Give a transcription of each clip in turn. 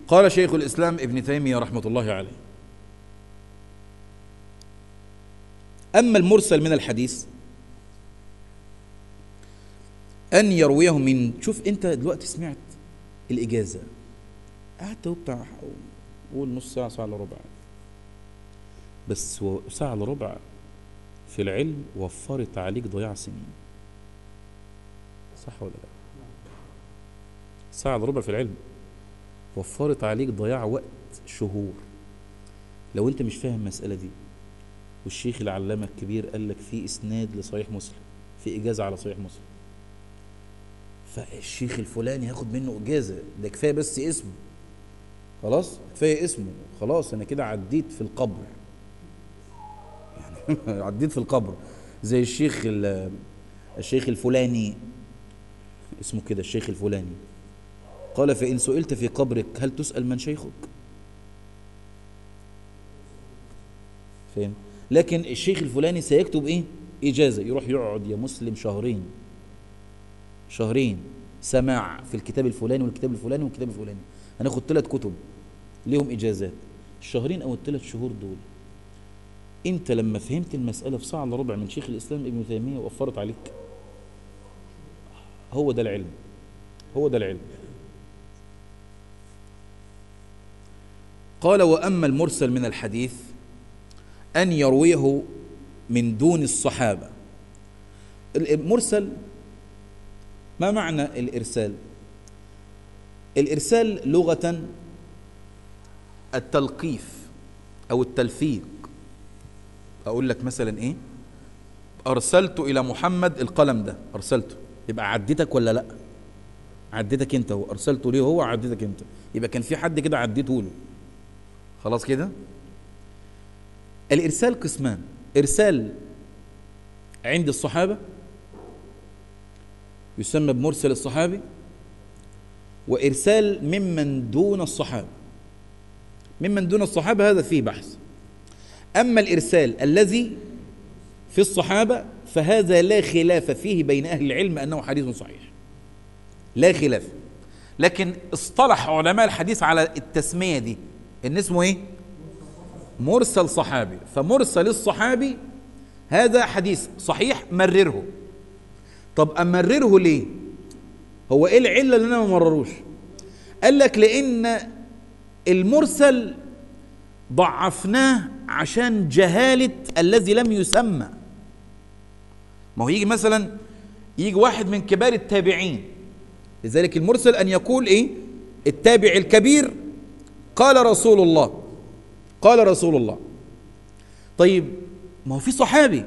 قال شيخ الإسلام ابن تيمية رحمة الله عليه أما المرسل من الحديث أن يرويه من شوف أنت دلوقتي سمعت الإجازة قعدت هو بتاع قول نص ساعة ساعة إلا ربع بس و- ساعة إلا ربع في العلم وفرت عليك ضياع سنين صح ولا لا؟ ساعة إلا ربع في العلم وفرت عليك ضياع وقت شهور لو أنت مش فاهم المسألة دي والشيخ العلامة الكبير قال لك في إسناد لصحيح مسلم في إجازة على صحيح مسلم فالشيخ الفلاني هاخد منه إجازة ده كفاية بس اسمه خلاص كفاية اسمه خلاص أنا كده عديت في القبر يعني عديت في القبر زي الشيخ ال- الشيخ الفلاني اسمه كده الشيخ الفلاني قال فإن سئلت في قبرك هل تسأل من شيخك فاهم لكن الشيخ الفلاني سيكتب ايه إجازة يروح يقعد يا مسلم شهرين شهرين سماع في الكتاب الفلاني والكتاب الفلاني والكتاب الفلاني هناخد ثلاث كتب ليهم إجازات الشهرين أو الثلاث شهور دول أنت لما فهمت المسألة في ساعة إلا ربع من شيخ الإسلام ابن تيمية وفرت عليك هو ده العلم هو ده العلم قال وأما المرسل من الحديث أن يرويه من دون الصحابة المرسل ما معنى الإرسال الإرسال لغة التلقيف أو التلفيق أقول لك مثلا إيه أرسلت إلى محمد القلم ده أرسلته يبقى عديتك ولا لأ عديتك أنت هو أرسلته ليه هو عديتك أنت يبقى كان في حد كده عديته له خلاص كده الإرسال قسمان إرسال عند الصحابة يسمى بمرسل الصحابي وإرسال ممن دون الصحابة ممن دون الصحابة هذا فيه بحث أما الإرسال الذي في الصحابة فهذا لا خلاف فيه بين أهل العلم أنه حديث صحيح لا خلاف لكن اصطلح علماء الحديث على التسمية دي إن اسمه إيه؟ مرسل صحابي فمرسل الصحابي هذا حديث صحيح مرره طب أمرره ليه هو إيه العلة اللي أنا ما مرروش قال لك لأن المرسل ضعفناه عشان جهالة الذي لم يسمى ما هو يجي مثلا يجي واحد من كبار التابعين لذلك المرسل أن يقول إيه التابع الكبير قال رسول الله قال رسول الله طيب ما هو في صحابي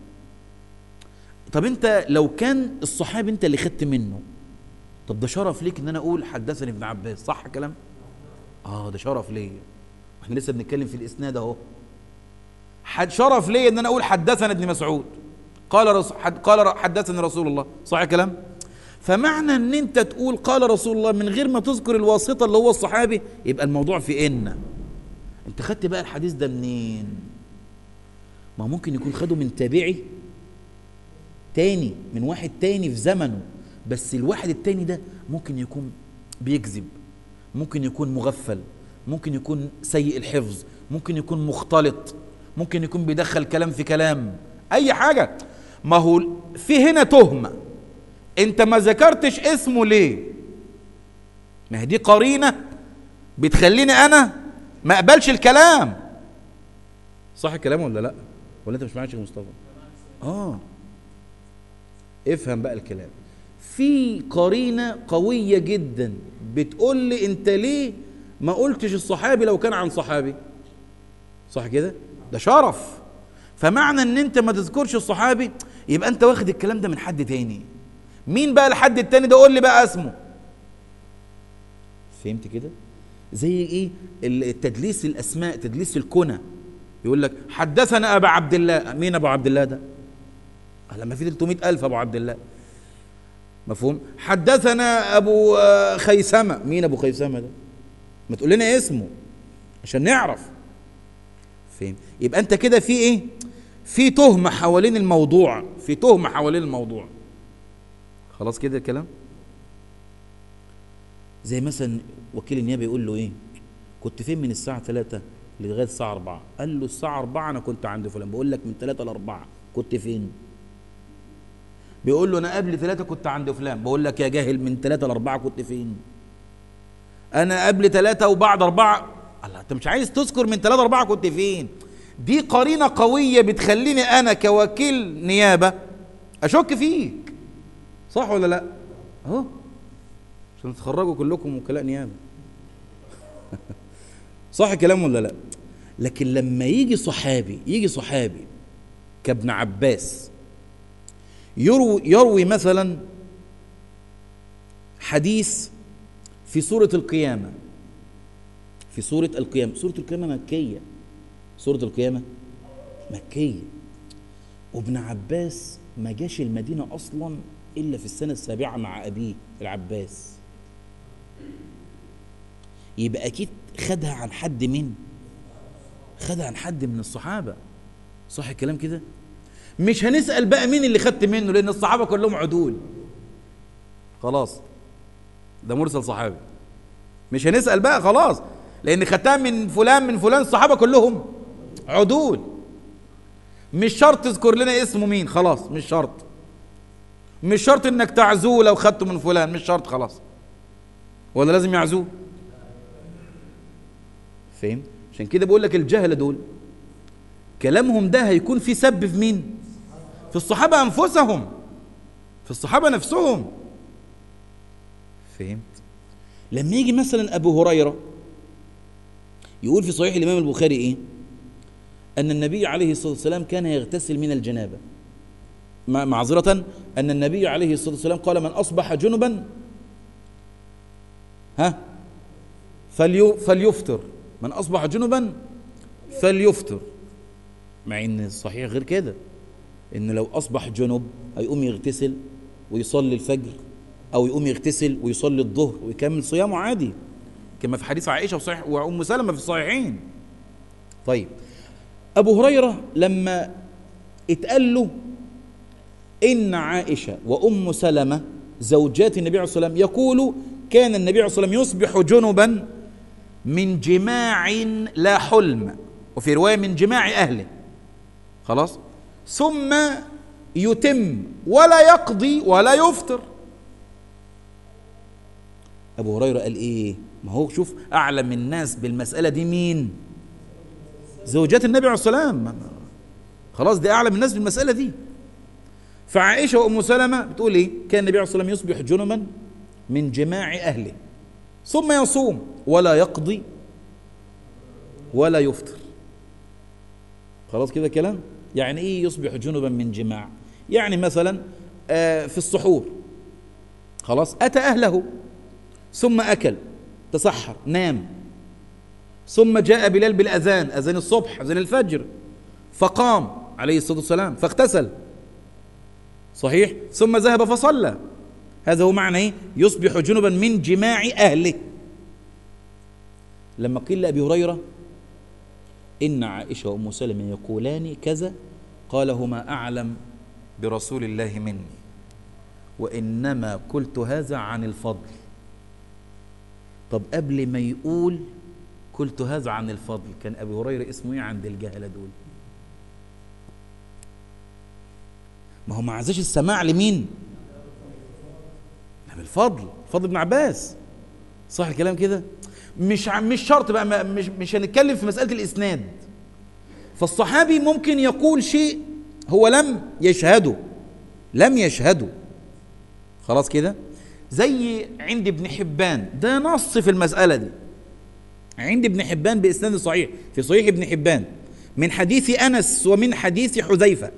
طب انت لو كان الصحابي انت اللي خدت منه طب ده شرف ليك ان انا اقول حدثني ابن عباس صح كلام اه ده شرف ليا احنا لسه بنتكلم في الاسناد اهو حد شرف ليا ان انا اقول حدثنا ابن مسعود قال رس حد قال حدثني رسول الله صح كلام فمعنى ان انت تقول قال رسول الله من غير ما تذكر الواسطه اللي هو الصحابي يبقى الموضوع في ان انت خدت بقى الحديث ده منين ما هو ممكن يكون خده من تابعي تاني من واحد تاني في زمنه بس الواحد التاني ده ممكن يكون بيكذب ممكن يكون مغفل ممكن يكون سيء الحفظ ممكن يكون مختلط ممكن يكون بيدخل كلام في كلام اي حاجه ما هو في هنا تهمه انت ما ذكرتش اسمه ليه ما هي دي قرينه بتخليني انا ما اقبلش الكلام صح الكلام ولا لا ولا انت مش معايا يا شيخ مصطفى اه افهم بقى الكلام في قرينه قويه جدا بتقول لي انت ليه ما قلتش الصحابي لو كان عن صحابي صح كده ده شرف فمعنى ان انت ما تذكرش الصحابي يبقى انت واخد الكلام ده من حد تاني مين بقى الحد التاني ده قول لي بقى اسمه فهمت كده زي ايه التدليس الاسماء تدليس الكنى يقول لك حدثنا ابا عبد الله مين ابو عبد الله ده لما في 300 الف ابو عبد الله مفهوم حدثنا ابو خيثمه مين ابو خيثمه ده ما تقول لنا اسمه عشان نعرف فهم يبقى انت كده في ايه في تهمه حوالين الموضوع في تهمه حوالين الموضوع خلاص كده الكلام زي مثلا وكيل النيابه يقول له ايه كنت فين من الساعة 3 لغاية الساعة 4 قال له الساعة 4 أنا كنت عند فلان بقول لك من 3 ل 4 كنت فين بيقول له أنا قبل 3 كنت عند فلان بقول لك يا جاهل من 3 ل 4 كنت فين أنا قبل 3 وبعد 4 الله أنت مش عايز تذكر من 3 ل 4 كنت فين دي قرينة قوية بتخليني أنا كوكيل نيابة أشك فيك صح ولا لا أهو عشان تتخرجوا كلكم وكلاء نيابة صح الكلام ولا لا لكن لما يجي صحابي يجي صحابي كابن عباس يروي, يروي مثلا حديث في سورة القيامة في سورة القيامة سورة القيامة مكية سورة القيامة مكية وابن عباس ما جاش المدينة أصلا إلا في السنة السابعة مع أبيه العباس يبقى أكيد خدها عن حد مين خدها عن حد من الصحابة صح الكلام كده مش هنسأل بقى مين اللي خدت منه لأن الصحابة كلهم عدول خلاص ده مرسل صحابي مش هنسأل بقى خلاص لأن خدتها من فلان من فلان الصحابة كلهم عدول مش شرط تذكر لنا اسمه مين خلاص مش شرط مش شرط انك تعزوه لو خدته من فلان مش شرط خلاص ولا لازم يعزوه فاهم عشان كده بقول لك الجهله دول كلامهم ده هيكون في سب في مين في الصحابه انفسهم في الصحابه نفسهم فهمت لما يجي مثلا ابو هريره يقول في صحيح الامام البخاري ايه ان النبي عليه الصلاه والسلام كان يغتسل من الجنابه معذره ان النبي عليه الصلاه والسلام قال من اصبح جنبا ها فليو فليفطر من أصبح جنبا فليفطر مع إن الصحيح غير كده إن لو أصبح جنب هيقوم يغتسل ويصلي الفجر أو يقوم يغتسل ويصلي الظهر ويكمل صيامه عادي كما في حديث عائشة وصحيح وأم سلمة في الصحيحين طيب أبو هريرة لما اتقال له إن عائشة وأم سلمة زوجات النبي عليه الصلاة والسلام يقول كان النبي عليه الصلاة والسلام يصبح جنبا من جماع لا حلم وفي رواية من جماع أهله خلاص ثم يتم ولا يقضي ولا يفطر أبو هريرة قال إيه ما هو شوف أعلم الناس بالمسألة دي مين زوجات النبي عليه الصلاة والسلام خلاص دي أعلم الناس بالمسألة دي فعائشة وأم سلمة بتقول إيه كان النبي عليه الصلاة والسلام يصبح جنبا من جماع أهله ثم يصوم ولا يقضي ولا يفطر خلاص كده كلام يعني ايه يصبح جنبا من جماع يعني مثلا آه في السحور خلاص اتى اهله ثم اكل تسحر نام ثم جاء بلال بالاذان اذان الصبح اذان الفجر فقام عليه الصلاه والسلام فاغتسل صحيح ثم ذهب فصلى هذا هو معنى ايه يصبح جنبا من جماع اهله لما قيل لابي هريره ان عائشه وام سلمه يقولان كذا قال هما اعلم برسول الله مني وانما قلت هذا عن الفضل طب قبل ما يقول قلت هذا عن الفضل كان ابي هريره اسمه ايه عند الجهله دول ما هو ما عزاش السماع لمين بالفضل فضل ابن عباس صح الكلام كده مش مش شرط بقى مش مش هنتكلم في مساله الاسناد فالصحابي ممكن يقول شيء هو لم يشهده لم يشهده خلاص كده زي عند ابن حبان ده نص في المساله دي عند ابن حبان باسناد صحيح في صحيح ابن حبان من حديث انس ومن حديث حذيفه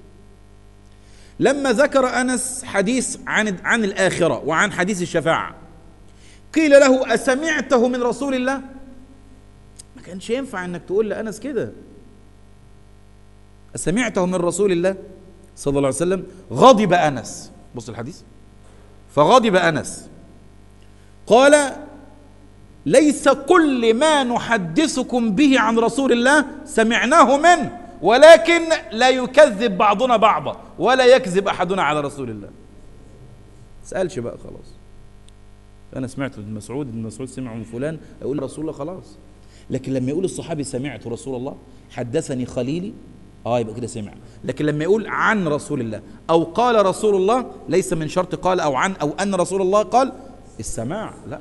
لما ذكر انس حديث عن عن الاخره وعن حديث الشفاعه قيل له اسمعته من رسول الله ما كانش ينفع انك تقول لانس كده اسمعته من رسول الله صلى الله عليه وسلم غضب انس بص الحديث فغضب انس قال ليس كل ما نحدثكم به عن رسول الله سمعناه منه ولكن لا يكذب بعضنا بعضا ولا يكذب احدنا على رسول الله سألش بقى خلاص انا سمعت ابن مسعود ابن مسعود سمع من فلان اقول رسول الله خلاص لكن لما يقول الصحابي سمعت رسول الله حدثني خليلي اه يبقى كده سمع لكن لما يقول عن رسول الله او قال رسول الله ليس من شرط قال او عن او ان رسول الله قال السماع لا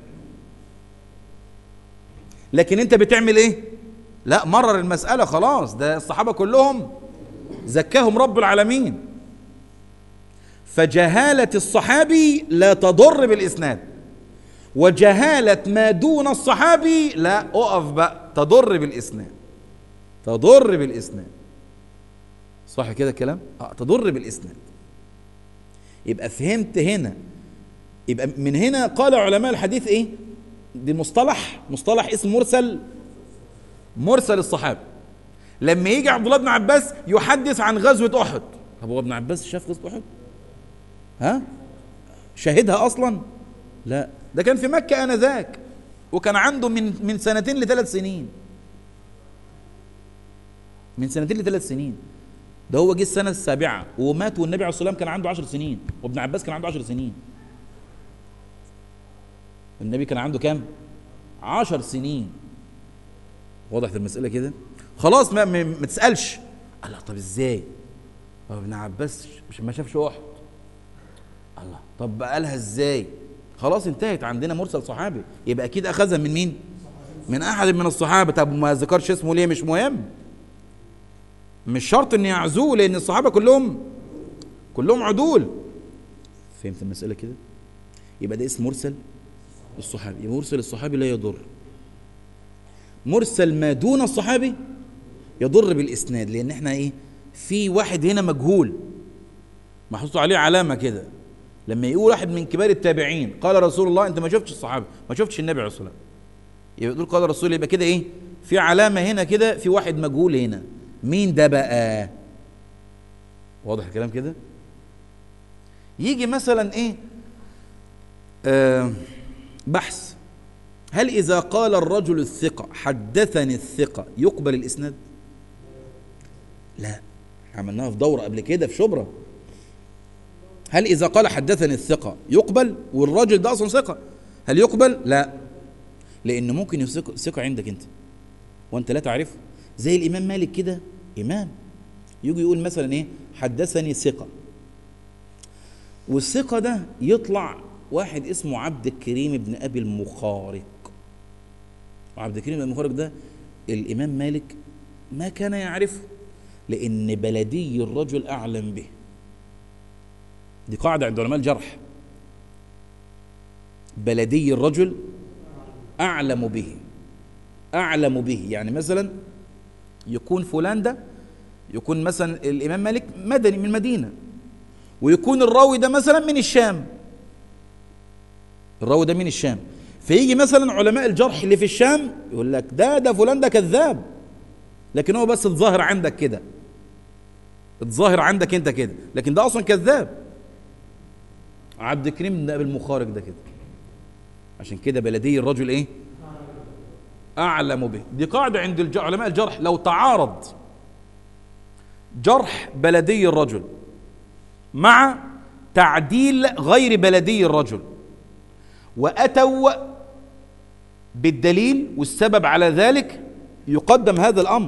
لكن انت بتعمل ايه لا مرر المسألة خلاص ده الصحابة كلهم زكاهم رب العالمين فجهالة الصحابي لا تضر بالإسناد وجهالة ما دون الصحابي لا أقف بقى تضر بالإسناد تضر بالإسناد صح كده الكلام؟ اه تضر بالإسناد يبقى فهمت هنا يبقى من هنا قال علماء الحديث ايه؟ دي مصطلح مصطلح اسم مرسل مرسل الصحابة لما يجي عبد الله بن عباس يحدث عن غزوة أحد طب هو ابن عباس شاف غزوة أحد؟ ها؟ شاهدها أصلا؟ لا ده كان في مكة آنذاك وكان عنده من من سنتين لثلاث سنين من سنتين لثلاث سنين ده هو جه السنة السابعة ومات والنبي عليه الصلاة والسلام كان عنده عشر سنين وابن عباس كان عنده عشر سنين النبي كان عنده كام؟ عشر سنين وضحت المسألة كده؟ خلاص ما ما, ما تسألش الله طب ازاي؟ هو ابن عباس مش ما شافش احد الله طب قالها ازاي؟ خلاص انتهت عندنا مرسل صحابي يبقى اكيد اخذها من مين؟ من احد من الصحابه طب ما ذكرش اسمه ليه مش مهم مش شرط ان يعزوه لان الصحابه كلهم كلهم عدول فهمت المساله كده يبقى ده اسم مرسل الصحابي يبقى مرسل الصحابي لا يضر مرسل ما دون الصحابي يضر بالاسناد لان احنا ايه في واحد هنا مجهول محطوط عليه علامه كده لما يقول واحد من كبار التابعين قال رسول الله انت ما شفتش الصحابه ما شفتش النبي عليه الصلاه والسلام يبقى يقول قال رسول يبقى كده ايه في علامه هنا كده في واحد مجهول هنا مين ده بقى واضح الكلام كده يجي مثلا ايه آه بحث هل اذا قال الرجل الثقه حدثني الثقه يقبل الاسناد لا عملناها في دوره قبل كده في شبرا هل إذا قال حدثني الثقة يقبل والراجل ده أصلا ثقة هل يقبل؟ لا لأن ممكن يثق ثقة عندك أنت وأنت لا تعرفه زي الإمام مالك كده إمام يجي يقول مثلا إيه حدثني ثقة والثقة ده يطلع واحد اسمه عبد الكريم بن أبي المخارق وعبد الكريم بن المخارق ده الإمام مالك ما كان يعرفه لأن بلدي الرجل أعلم به دي قاعدة عند علماء الجرح بلدي الرجل أعلم به أعلم به يعني مثلا يكون فلان ده يكون مثلا الإمام مالك مدني من المدينة ويكون الراوي ده مثلا من الشام الراوي ده من الشام فيجي مثلا علماء الجرح اللي في الشام يقول لك ده ده فلان ده كذاب لكن هو بس الظاهر عندك كده الظاهر عندك انت كده لكن ده اصلا كذاب عبد الكريم بن ابي المخارق ده كده عشان كده بلدي الرجل ايه اعلم به دي قاعده عند الج- علماء الجرح لو تعارض جرح بلدي الرجل مع تعديل غير بلدي الرجل واتوا بالدليل والسبب على ذلك يقدم هذا الامر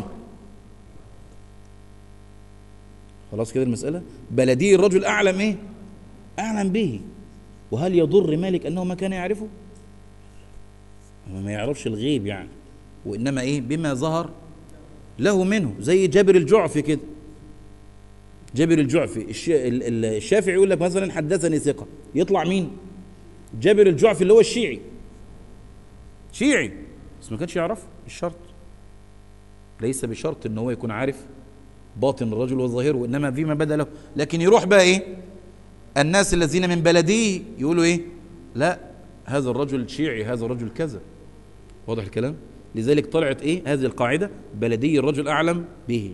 خلاص كده المساله بلدي الرجل اعلم ايه أعلم به وهل يضر مالك أنه ما كان يعرفه هو ما يعرفش الغيب يعني وإنما إيه بما ظهر له منه زي جابر الجعفي كده جابر الجعفي الش- ال- ال- الشافعي يقول لك مثلا حدثني ثقة يطلع مين جابر الجعفي اللي هو الشيعي شيعي بس ما كانش يعرفه الشرط ليس بشرط ان هو يكون عارف باطن الرجل وظاهره وانما فيما بدا له لكن يروح بقى ايه الناس الذين من بلديه يقولوا ايه لا هذا الرجل شيعي هذا الرجل كذا واضح الكلام لذلك طلعت ايه هذه القاعده بلدي الرجل اعلم به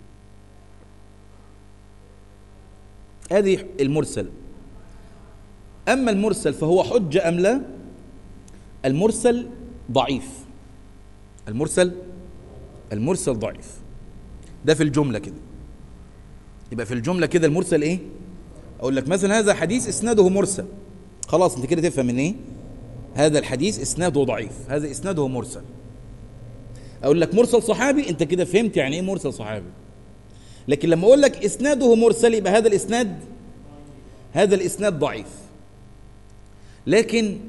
هذه المرسل اما المرسل فهو حجه ام لا المرسل ضعيف المرسل المرسل ضعيف ده في الجمله كده يبقى في الجمله كده المرسل ايه اقول لك مثلا هذا حديث اسناده مرسل خلاص انت كده تفهم من ايه هذا الحديث اسناده ضعيف هذا اسناده مرسل اقول لك مرسل صحابي انت كده فهمت يعني ايه مرسل صحابي لكن لما اقول لك اسناده مرسل يبقى هذا الاسناد هذا الاسناد ضعيف لكن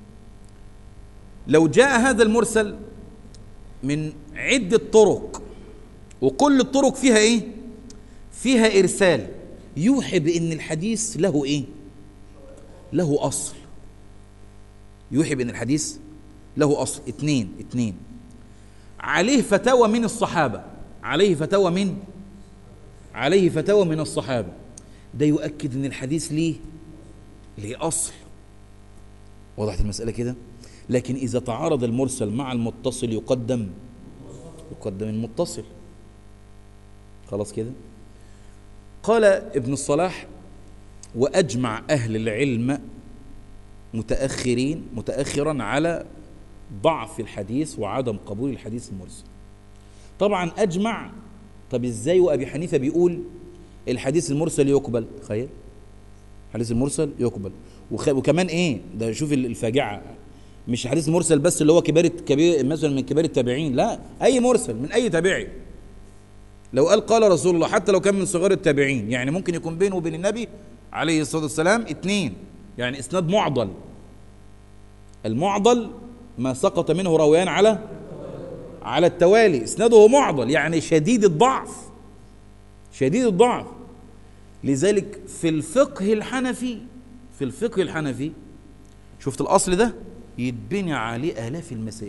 لو جاء هذا المرسل من عدة طرق وكل الطرق فيها ايه فيها ارسال يوحي بان الحديث له ايه له اصل يوحي بان الحديث له اصل اتنين اتنين عليه فتاوى من الصحابة عليه فتاوى من عليه فتاوى من الصحابة ده يؤكد ان الحديث ليه ليه اصل وضحت المسألة كده لكن إذا تعارض المرسل مع المتصل يقدم يقدم المتصل خلاص كده قال ابن الصلاح وأجمع أهل العلم متأخرين متأخرا على ضعف الحديث وعدم قبول الحديث المرسل طبعا أجمع طب إزاي وأبي حنيفة بيقول الحديث المرسل يقبل تخيل الحديث المرسل يقبل وخ... وكمان ايه ده شوف الفاجعه مش حديث مرسل بس اللي هو كبار كبير مثلا من كبار التابعين لا اي مرسل من اي تابعي لو قال قال رسول الله حتى لو كان من صغار التابعين يعني ممكن يكون بينه وبين النبي عليه الصلاه والسلام اتنين يعني اسناد معضل المعضل ما سقط منه رويان على على التوالي اسناده معضل يعني شديد الضعف شديد الضعف لذلك في الفقه الحنفي في الفقه الحنفي شفت الاصل ده يتبني عليه آلاف المسائل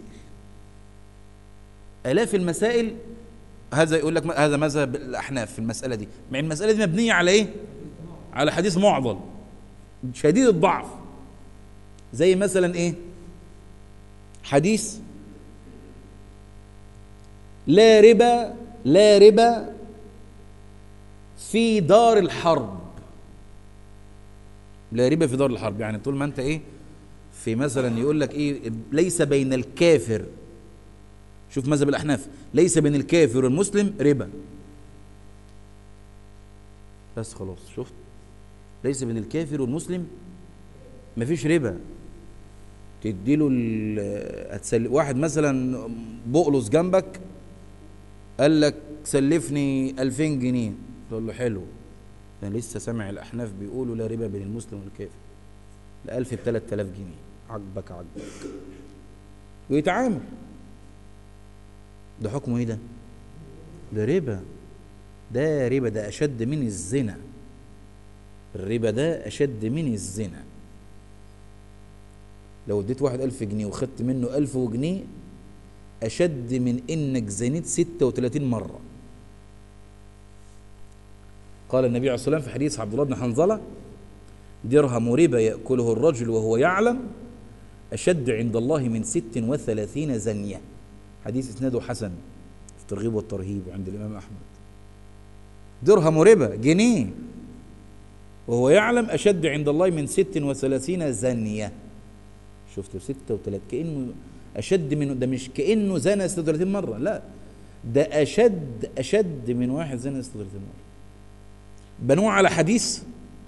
آلاف المسائل هذا يقول لك هذا مذهب الأحناف في المسألة دي مع المسألة دي مبنية على إيه؟ على حديث معضل شديد الضعف زي مثلا إيه؟ حديث لا ربا لا ربا في دار الحرب لا ربا في دار الحرب يعني طول ما انت ايه في مثلا يقول لك ايه ليس بين الكافر شوف مذهب الاحناف ليس بين الكافر والمسلم ربا بس خلاص شفت ليس بين الكافر والمسلم مفيش ربا تديله هتسل... واحد مثلا بقلص جنبك قال لك سلفني 2000 جنيه تقول له حلو انا لسه سامع الاحناف بيقولوا لا ربا بين المسلم والكافر لا 1000 ب 3000 جنيه عجبك عجبك ويتعامل ده حكمه ايه ده ده ربا ده ربا ده اشد من الزنا الربا ده اشد من الزنا لو اديت واحد ألف جنيه وخدت منه ألف جنيه أشد من إنك زنيت ستة وثلاثين مرة قال النبي عليه الصلاة والسلام في حديث عبد الله بن حنظلة درهم ربا يأكله الرجل وهو يعلم أشد عند الله من ست وثلاثين زنية حديث إسناده حسن في الترغيب والترهيب عند الإمام أحمد درهم ربا جنيه وهو يعلم أشد عند الله من ست وثلاثين زنية شفت ستة وثلاثين كأنه أشد من ده مش كأنه زنى 36 مرة لا ده أشد أشد من واحد زنى 36 مرة بنوه على حديث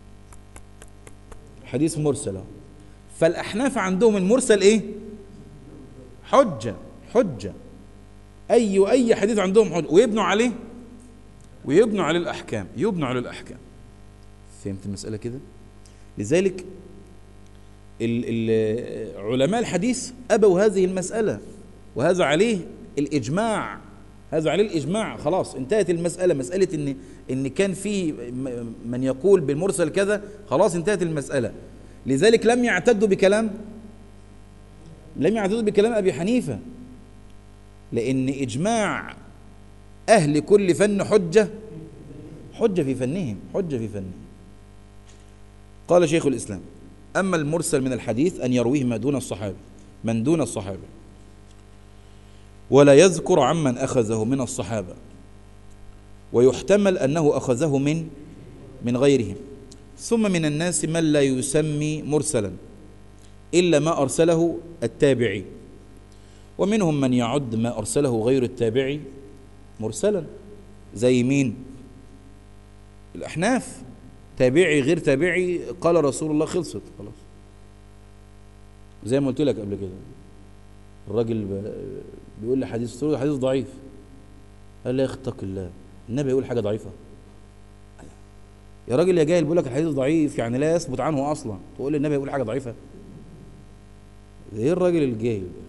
حديث مرسل أهو. فالأحناف عندهم المرسل إيه؟ حجة حجة أي أي حديث عندهم حجة ويبنوا عليه ويبنوا عليه الأحكام يبنوا عليه الأحكام فهمت المسألة كده؟ لذلك ال ال علماء الحديث أبوا هذه المسألة وهذا عليه الإجماع هذا عليه الإجماع خلاص انتهت المسألة مسألة إن إن كان في من يقول بالمرسل كذا خلاص انتهت المسألة لذلك لم يعتدوا بكلام لم يعتدوا بكلام أبي حنيفة لأن إجماع أهل كل فن حجة حجة في فنهم حجة في فنهم قال شيخ الإسلام أما المرسل من الحديث أن يرويه ما دون الصحابة من دون الصحابة ولا يذكر عمن أخذه من الصحابة ويحتمل أنه أخذه من من غيرهم ثم من الناس من لا يسمي مرسلا إلا ما أرسله التابعي ومنهم من يعد ما أرسله غير التابعي مرسلا زي مين الأحناف تابعي غير تابعي قال رسول الله خلصت خلاص زي ما قلت لك قبل كده الراجل ب- بيقول لي حديث قلت له حديث ضعيف قال لي اتق الله النبي يقول حاجه ضعيفه يا راجل يا جاهل بيقول لك الحديث ضعيف يعني لا يثبت عنه اصلا تقول لي النبي يقول حاجه ضعيفه ده ايه الراجل الجاهل ده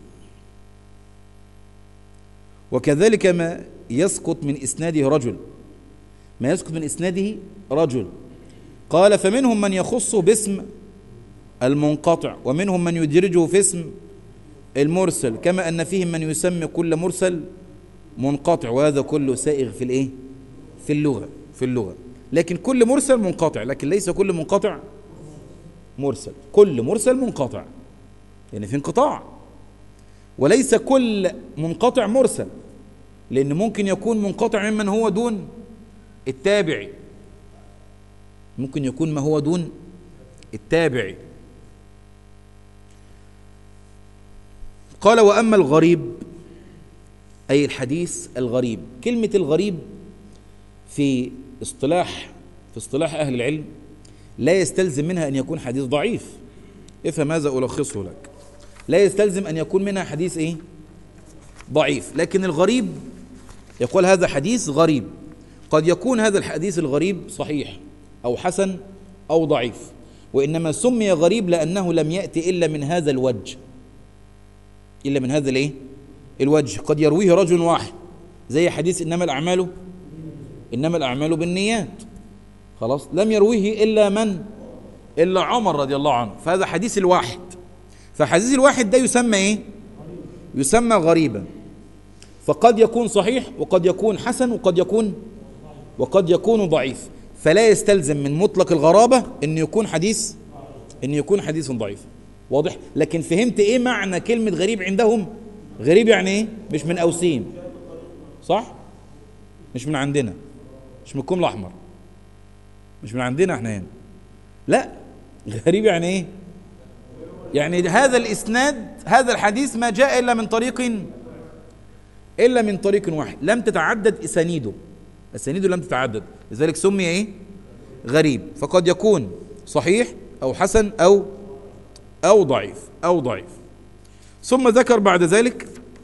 وكذلك ما يسقط من اسناده رجل ما يسقط من اسناده رجل قال فمنهم من يخصه باسم المنقطع ومنهم من يدرجه في اسم المرسل كما ان فيهم من يسمي كل مرسل منقطع وهذا كله سائغ في الايه في اللغه في اللغه لكن كل مرسل منقطع لكن ليس كل منقطع مرسل كل مرسل منقطع يعني في انقطاع وليس كل منقطع مرسل لان ممكن يكون منقطع ممن هو دون التابعي ممكن يكون ما هو دون التابعي قال واما الغريب اي الحديث الغريب كلمه الغريب في اصطلاح في اصطلاح اهل العلم لا يستلزم منها ان يكون حديث ضعيف افهم هذا الخصه لك لا يستلزم ان يكون منها حديث ايه ضعيف لكن الغريب يقول هذا حديث غريب قد يكون هذا الحديث الغريب صحيح او حسن او ضعيف وانما سمي غريب لانه لم ياتي الا من هذا الوجه الا من هذا الايه الوجه قد يرويه رجل واحد زي حديث انما الاعمال انما الاعمال بالنيات خلاص لم يرويه الا من الا عمر رضي الله عنه فهذا حديث الواحد فحديث الواحد ده يسمى ايه يسمى غريبا فقد يكون صحيح وقد يكون حسن وقد يكون وقد يكون ضعيف فلا يستلزم من مطلق الغرابة ان يكون حديث ان يكون حديث ضعيف واضح لكن فهمت ايه معنى كلمة غريب عندهم غريب يعني ايه مش من اوسين صح مش من عندنا مش من الكوم الاحمر مش من عندنا احنا هنا لا غريب يعني ايه يعني هذا الاسناد هذا الحديث ما جاء الا من طريق الا من طريق واحد لم تتعدد اسانيده اسانيده لم تتعدد لذلك سمي ايه غريب فقد يكون صحيح او حسن او او ضعيف او ضعيف ثم ذكر بعد ذلك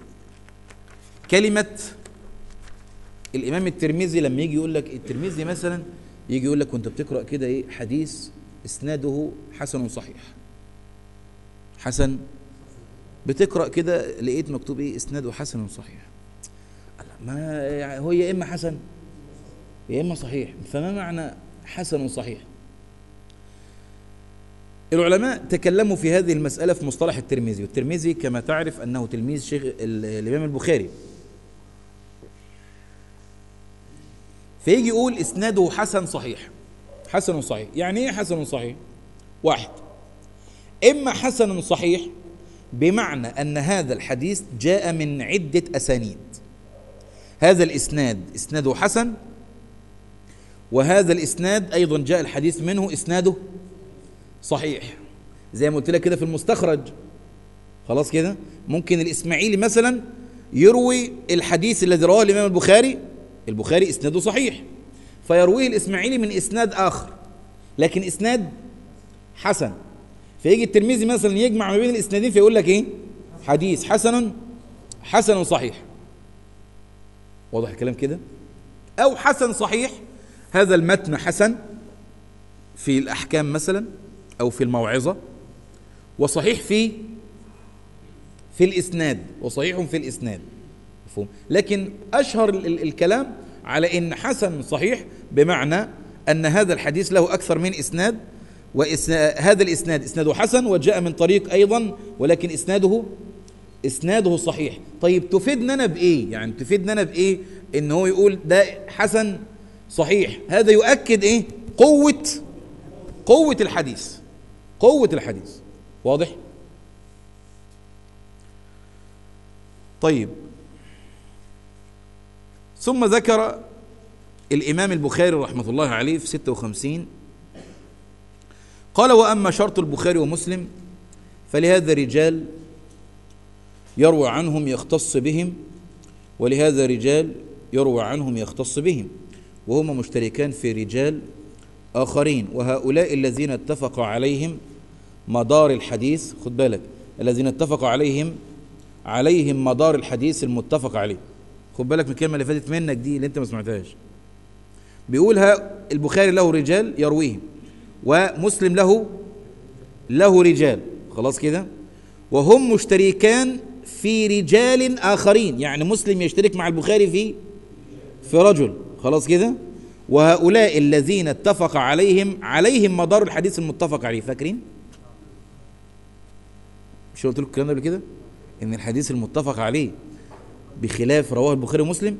كلمة الإمام الترمذي لما يجي يقول لك الترمذي مثلا يجي يقول لك وأنت بتقرأ كده إيه حديث إسناده حسن صحيح حسن بتقرأ كده لقيت مكتوب إيه إسناده حسن صحيح ما يعني هو يا إما حسن يا إما صحيح فما معنى حسن صحيح العلماء تكلموا في هذه المسألة في مصطلح الترمذي والترمذي كما تعرف أنه تلميذ شيخ ال- الإمام البخاري فيجي يقول إسناده حسن صحيح حسن صحيح يعني إيه حسن صحيح واحد إما حسن صحيح بمعنى أن هذا الحديث جاء من عدة أسانيد هذا الإسناد إسناده حسن وهذا الإسناد أيضا جاء الحديث منه إسناده صحيح زي ما قلت لك كده في المستخرج خلاص كده ممكن الإسماعيلي مثلا يروي الحديث الذي رواه الإمام البخاري البخاري إسناده صحيح فيرويه الإسماعيلي من إسناد آخر لكن إسناد حسن فيجي الترمذي مثلا يجمع ما بين الإسنادين فيقول لك إيه حديث حسن حسن صحيح واضح الكلام كده أو حسن صحيح هذا المتن حسن في الأحكام مثلا أو في الموعظة وصحيح في في الإسناد وصحيح في الإسناد مفهوم لكن أشهر ال- ال- الكلام على إن حسن صحيح بمعنى أن هذا الحديث له أكثر من إسناد وهذا الإسناد إسناده حسن وجاء من طريق أيضا ولكن إسناده إسناده صحيح طيب تفيدنا أنا بإيه يعني تفيدنا أنا بإيه إن هو يقول ده حسن صحيح هذا يؤكد إيه قوة قوة الحديث قوة الحديث واضح طيب ثم ذكر الإمام البخاري رحمة الله عليه في 56 قال وأما شرط البخاري ومسلم فلهذا رجال يروى عنهم يختص بهم ولهذا رجال يروى عنهم يختص بهم وهما مشتركان في رجال آخرين وهؤلاء الذين اتفق عليهم مدار الحديث خد بالك الذين اتفق عليهم عليهم مدار الحديث المتفق عليه خد بالك من الكلمة اللي فاتت منك دي اللي انت ما سمعتهاش بيقولها البخاري له رجال يرويهم ومسلم له له رجال خلاص كده وهم مشتركان في رجال آخرين يعني مسلم يشترك مع البخاري في في رجل خلاص كده وهؤلاء الذين اتفق عليهم عليهم مدار الحديث المتفق عليه فاكرين مش قلت لكم الكلام ده قبل كده ان الحديث المتفق عليه بخلاف رواه البخاري ومسلم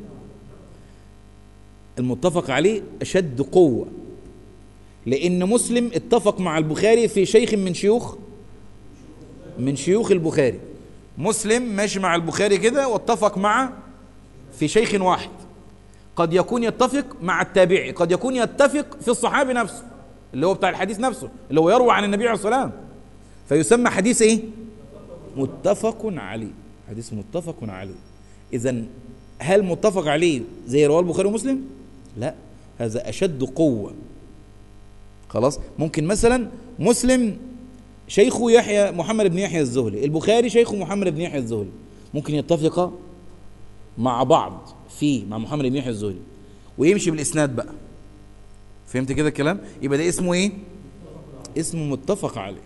المتفق عليه اشد قوه لان مسلم اتفق مع البخاري في شيخ من شيوخ من شيوخ البخاري مسلم ماشي مع البخاري كده واتفق مع في شيخ واحد قد يكون يتفق مع التابعي قد يكون يتفق في الصحابي نفسه اللي هو بتاع الحديث نفسه اللي هو يروى عن النبي عليه الصلاه والسلام فيسمى حديث ايه متفق عليه حديث متفق عليه اذا هل متفق عليه زي رواه البخاري ومسلم لا هذا اشد قوه خلاص ممكن مثلا مسلم شيخه يحيى محمد بن يحيى الزهلي البخاري شيخه محمد بن يحيى الزهلي ممكن يتفقا مع بعض فيه مع محمد بن يحيى الزهري ويمشي بالاسناد بقى فهمت كده الكلام يبقى ده اسمه ايه اسمه متفق عليه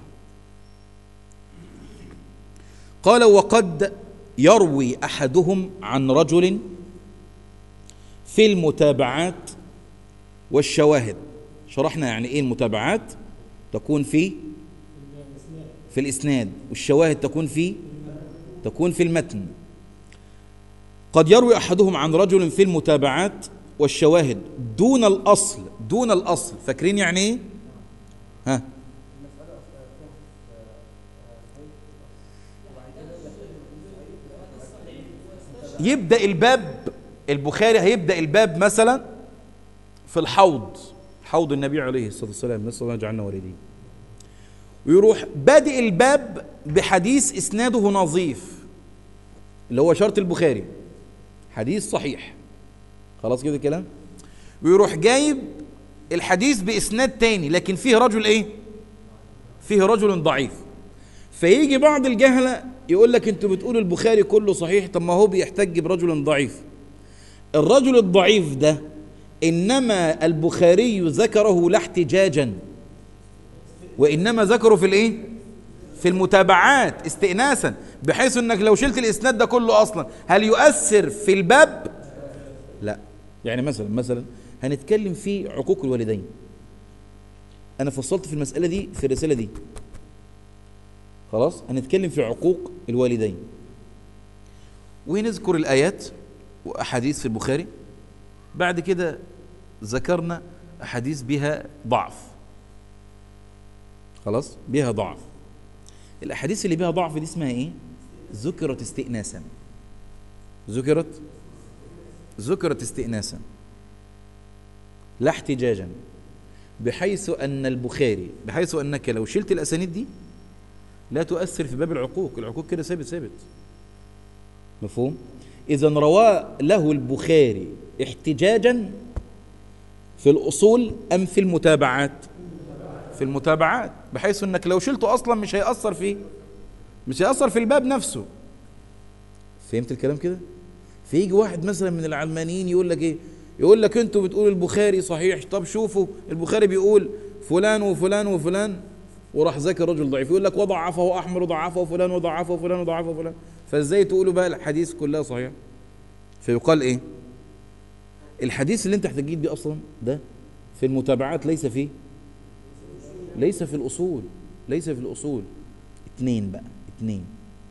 قال وقد يروي احدهم عن رجل في المتابعات والشواهد شرحنا يعني ايه المتابعات تكون في في الاسناد والشواهد تكون في تكون في المتن قد يروي احدهم عن رجل في المتابعات والشواهد دون الاصل دون الاصل فاكرين يعني ايه ها يبدا الباب البخاري هيبدا الباب مثلا في الحوض حوض النبي عليه الصلاه والسلام نسال الله يجعلنا والدين ويروح بادئ الباب بحديث اسناده نظيف اللي هو شرط البخاري حديث صحيح خلاص كده الكلام ويروح جايب الحديث باسناد تاني لكن فيه رجل ايه فيه رجل ضعيف فيجي بعض الجهلة يقول لك انتوا بتقولوا البخاري كله صحيح طب ما هو بيحتج برجل ضعيف الرجل الضعيف ده انما البخاري ذكره لا احتجاجا وانما ذكره في الايه في المتابعات استئناسا بحيث انك لو شلت الاسناد ده كله اصلا هل يؤثر في الباب لا يعني مثلا مثلا هنتكلم في عقوق الوالدين انا فصلت في المساله دي في الرساله دي خلاص هنتكلم في عقوق الوالدين ونذكر الايات واحاديث في البخاري بعد كده ذكرنا احاديث بها ضعف خلاص بها ضعف الاحاديث اللي بها ضعف دي اسمها ايه ذكرت استئناسا ذكرت ذكرت استئناسا لا احتجاجا بحيث ان البخاري بحيث انك لو شلت الاسانيد دي لا تؤثر في باب العقوق العقوق كده ثابت ثابت مفهوم اذا روى له البخاري احتجاجا في الاصول ام في المتابعات في المتابعات بحيث انك لو شلته اصلا مش هيأثر فيه مش هيأثر في الباب نفسه فهمت الكلام كده فيجي واحد مثلا من العلمانيين يقول لك ايه يقول لك انتوا بتقولوا البخاري صحيح طب شوفوا البخاري بيقول فلان وفلان وفلان وراح ذاكر رجل ضعيف يقول لك وضعفه احمد وضعفه فلان وضعفه فلان وضعفه فلان فازاي تقولوا بقى الحديث كلها صحيح فيقال ايه الحديث اللي انت احتجيت بيه اصلا ده في المتابعات ليس فيه ليس في الاصول ليس في الاصول اتنين بقى اتنين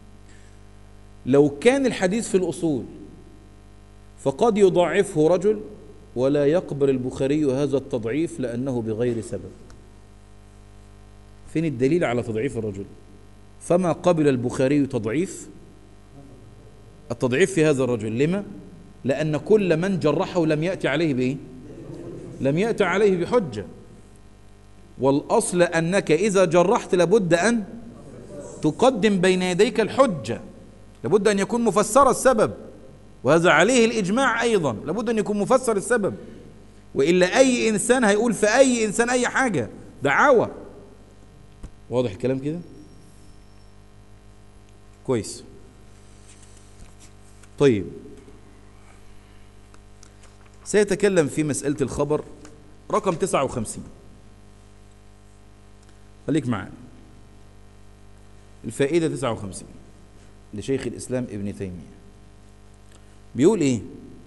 لو كان الحديث في الاصول فقد يضعفه رجل ولا يقبل البخاري هذا التضعيف لانه بغير سبب فين الدليل على تضعيف الرجل فما قبل البخاري تضعيف التضعيف في هذا الرجل لما لأن كل من جرحه لم يأتي عليه بإيه لم يأتي عليه بحجة والأصل أنك إذا جرحت لابد أن تقدم بين يديك الحجة لابد أن يكون مفسر السبب وهذا عليه الإجماع أيضا لابد أن يكون مفسر السبب وإلا أي إنسان هيقول في أي إنسان أي حاجة دعاوى واضح الكلام كده كويس طيب سيتكلم في مسألة الخبر رقم 59 خليك معانا الفائدة 59 لشيخ الإسلام ابن تيمية بيقول إيه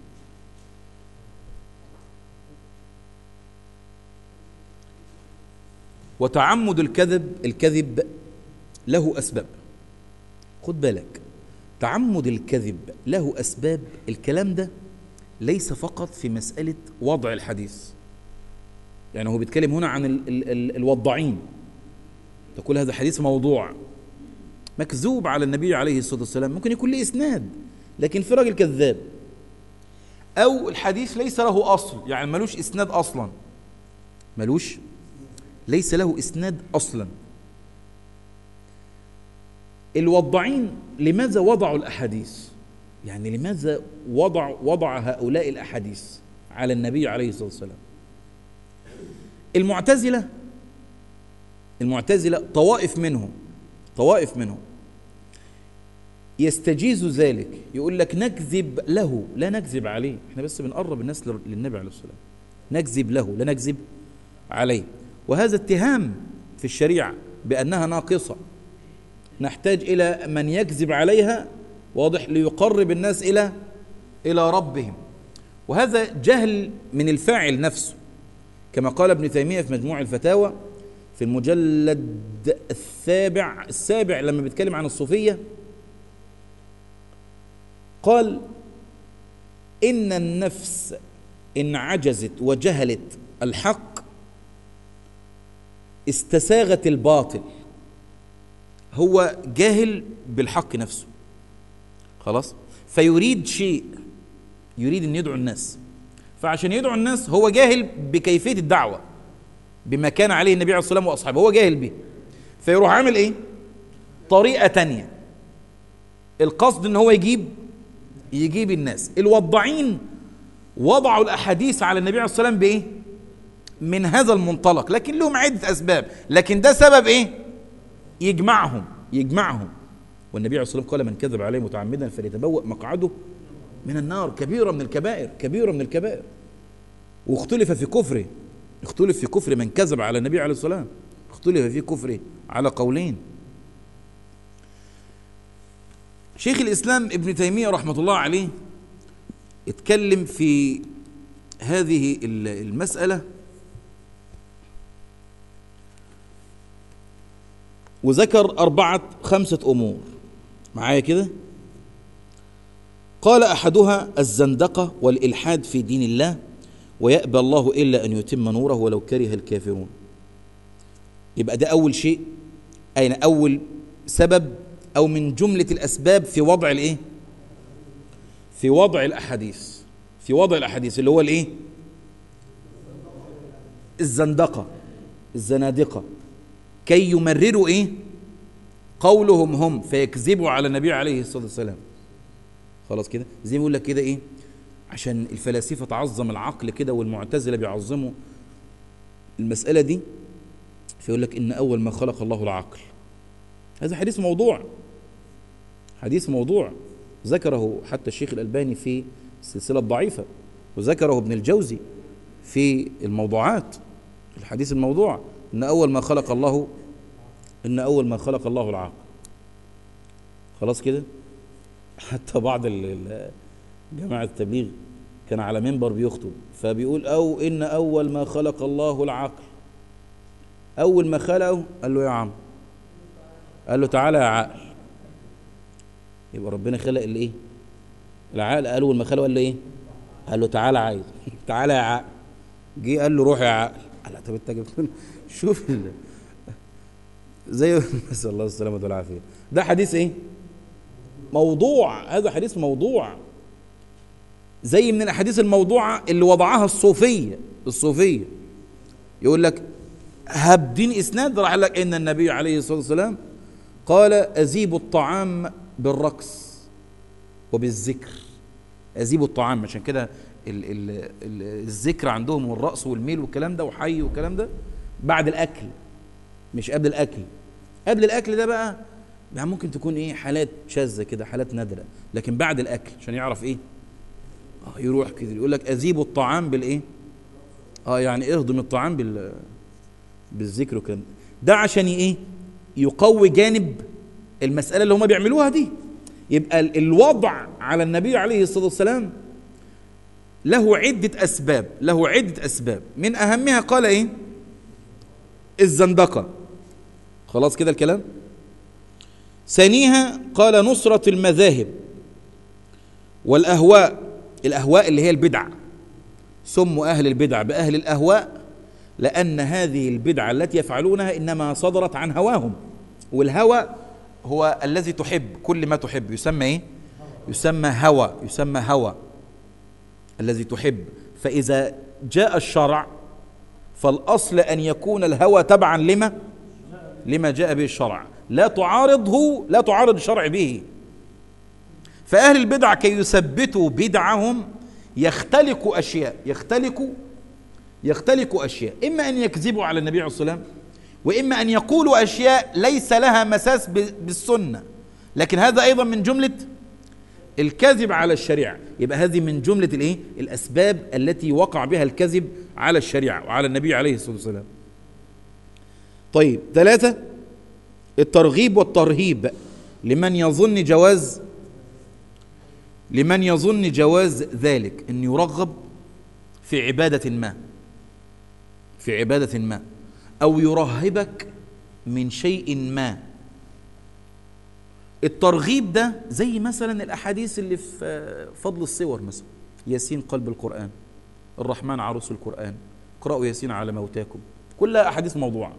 وتعمد الكذب الكذب له أسباب خد بالك تعمد الكذب له أسباب الكلام ده ليس فقط في مسألة وضع الحديث يعني هو بيتكلم هنا عن ال ال ال الوضاعين تقول هذا حديث موضوع مكذوب على النبي عليه الصلاة والسلام ممكن يكون له إسناد لكن في راجل كذاب أو الحديث ليس له أصل يعني ملوش إسناد أصلا ملوش ليس له إسناد أصلا الوضاعين لماذا وضعوا الأحاديث يعني لماذا وضع وضع هؤلاء الأحاديث على النبي عليه الصلاة والسلام المعتزلة المعتزلة طوائف منهم طوائف منهم يستجيز ذلك يقول لك نكذب له لا نكذب عليه احنا بس بنقرب الناس للنبي عليه الصلاة والسلام نكذب له لا نكذب عليه وهذا اتهام في الشريعة بأنها ناقصة نحتاج إلى من يكذب عليها واضح ليقرب الناس إلى إلى ربهم وهذا جهل من الفاعل نفسه كما قال ابن تيمية في مجموع الفتاوى في المجلد السابع السابع لما بيتكلم عن الصوفية قال إن النفس إن عجزت وجهلت الحق استساغت الباطل هو جاهل بالحق نفسه خلاص فيريد شيء يريد ان يدعو الناس فعشان يدعو الناس هو جاهل بكيفيه الدعوه بما كان عليه النبي عليه الصلاه والسلام واصحابه هو جاهل به فيروح عامل ايه طريقه تانية القصد ان هو يجيب يجيب الناس الوضاعين وضعوا الاحاديث على النبي عليه الصلاه والسلام بايه من هذا المنطلق لكن لهم عده اسباب لكن ده سبب ايه يجمعهم يجمعهم والنبي عليه الصلاه والسلام قال من كذب عليه متعمدا فليتبوأ مقعده من النار كبيرة من الكبائر كبيرة من الكبائر واختلف في كفره اختلف في كفر من كذب على النبي عليه الصلاة والسلام اختلف في كفره على قولين شيخ الإسلام ابن تيمية رحمة الله عليه اتكلم في هذه المسألة وذكر أربعة خمسة أمور معايا كده قال أحدها الزندقة والإلحاد في دين الله ويأبى الله إلا أن يتم نوره ولو كره الكافرون يبقى ده أول شيء أين أول سبب أو من جملة الأسباب في وضع الإيه في وضع الأحاديث في وضع الأحاديث اللي هو الإيه الزندقة الزنادقة كي يمرروا إيه قولهم هم فيكذبوا على النبي عليه الصلاة والسلام خلاص كده زي ما يقول لك كده ايه عشان الفلاسفه تعظم العقل كده والمعتزله بيعظموا المساله دي فيقول لك ان اول ما خلق الله العقل هذا حديث موضوع حديث موضوع ذكره حتى الشيخ الالباني في السلسله الضعيفه وذكره ابن الجوزي في الموضوعات الحديث الموضوع ان اول ما خلق الله ان اول ما خلق الله العقل خلاص كده حتى بعض جماعة التبليغ كان على منبر بيخطب فبيقول أو إن أول ما خلق الله العقل أول ما خلقه قال له يا عم قال له تعالى يا عقل يبقى ربنا خلق الايه العقل قال اول ما خلقه قال له ايه قال له تعالى عايز تعالى يا عقل جه قال له روح يا عقل قال طب انت جبت شوف زي نسال الله السلامه والعافيه ده حديث ايه موضوع هذا حديث موضوع زي من الاحاديث الموضوعه اللي وضعها الصوفيه الصوفيه يقول لك هب دين اسناد راح لك ان النبي عليه الصلاه والسلام قال ازيب الطعام بالرقص وبالذكر ازيب الطعام عشان كده ال ال ال الذكر عندهم والرقص والميل والكلام ده وحي والكلام ده بعد الاكل مش قبل الاكل قبل الاكل ده بقى يعني ممكن تكون ايه حالات شاذه كده حالات نادره لكن بعد الاكل عشان يعرف ايه اه يروح كده يقول لك اذيبوا الطعام بالايه اه يعني اهضم الطعام بال بالذكر وكده ده عشان ايه يقوي جانب المساله اللي هم بيعملوها دي يبقى ال- الوضع على النبي عليه الصلاه والسلام له عده اسباب له عده اسباب من اهمها قال ايه الزندقه خلاص كده الكلام ثانيها قال نصرة المذاهب والأهواء الأهواء اللي هي البدع سموا أهل البدع بأهل الأهواء لأن هذه البدع التي يفعلونها إنما صدرت عن هواهم والهوى هو الذي تحب كل ما تحب يسمى إيه؟ يسمى هوى يسمى هوى الذي تحب فإذا جاء الشرع فالأصل أن يكون الهوى تبعا لما لما جاء به الشرع لا تعارضه لا تعارض الشرع به فأهل البدع كي يثبتوا بدعهم يختلقوا أشياء يختلقوا يختلقوا أشياء إما أن يكذبوا على النبي عليه الصلاة والسلام وإما أن يقولوا أشياء ليس لها مساس ب- بالسنة لكن هذا أيضا من جملة الكذب على الشريعة يبقى هذه من جملة الإيه؟ الأسباب التي وقع بها الكذب على الشريعة وعلى النبي عليه الصلاة والسلام طيب ثلاثة الترغيب والترهيب لمن يظن جواز لمن يظن جواز ذلك ان يرغب في عبادة ما في عبادة ما او يرهبك من شيء ما الترغيب ده زي مثلا الاحاديث اللي في فضل الصور مثلا ياسين قلب القرآن الرحمن عروس القرآن اقرأوا ياسين على موتاكم كلها احاديث موضوعه